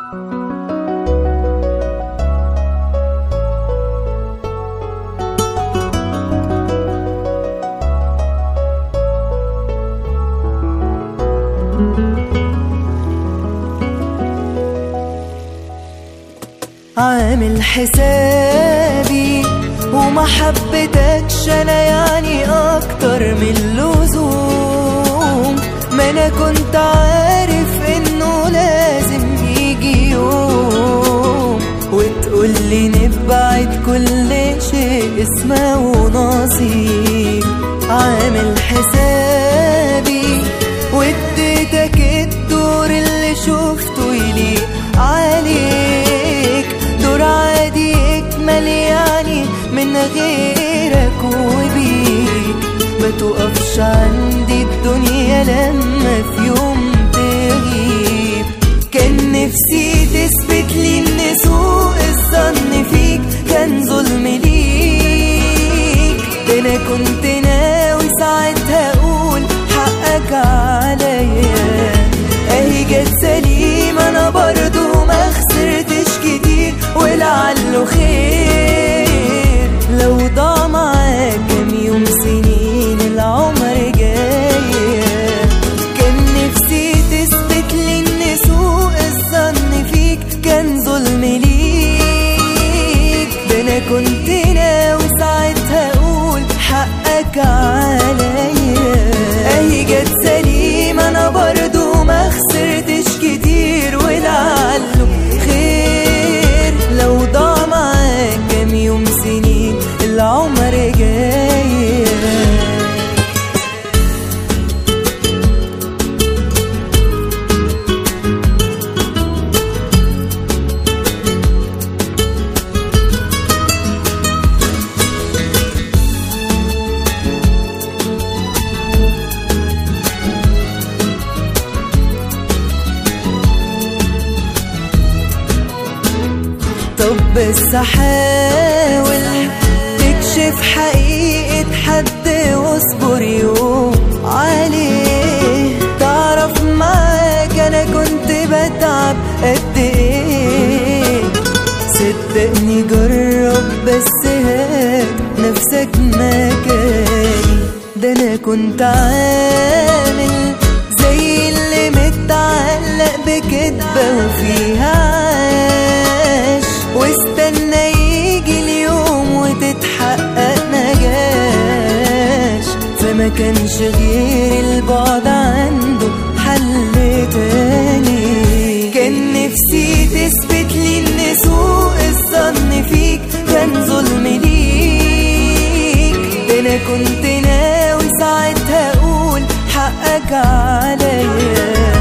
عامل حسابي وما حبيتكش انا يعني اكتر من اللزوم ما انا كنت عارف انه لازم يجي يوم وتقولي نبعد كل شيء اسمه نصيب عامل حسابي واديتك الدور اللي شفته يليق عليك دور عادي يكمل يعني من غيرك وبيك ما تقفش عندي الدنيا لما في يوم تغيب كان نفسي تثبت لي ان سوء الظن فيك كان ظلم ليك ده انا كنت ناوي ساعتها اقول حقك عليا اهي جت سليمة انا برضو ما خسرتش كتير ولعله خير لو ضاع معاك كام يوم سنين العمر جاية كان نفسي تثبت لي ان سوء الظن فيك كان ظلم ليك ده انا كنت ناوي ساعتها اقول حقك عليا اهي جت سليمة انا برضو ما خسرتش كتير ولعله خير لو ضاع معاك كام يوم سنين العمر جاي طب بس حاول تكشف حقيقة حد واصبر يوم عليه تعرف معاك انا كنت بتعب قد ايه صدقني جرب بس هات نفسك مكاني ده انا كنت عامل زي اللي متعلق بكدبة وفيها عاش واستنى يجي اليوم وتتحقق نجاش فما كانش غير البعد عنده حل تاني كان نفسي تثبت لي ان سوء الظن فيك كان ظلم ليك ده انا كنت ناوي ساعتها اقول حقك عليا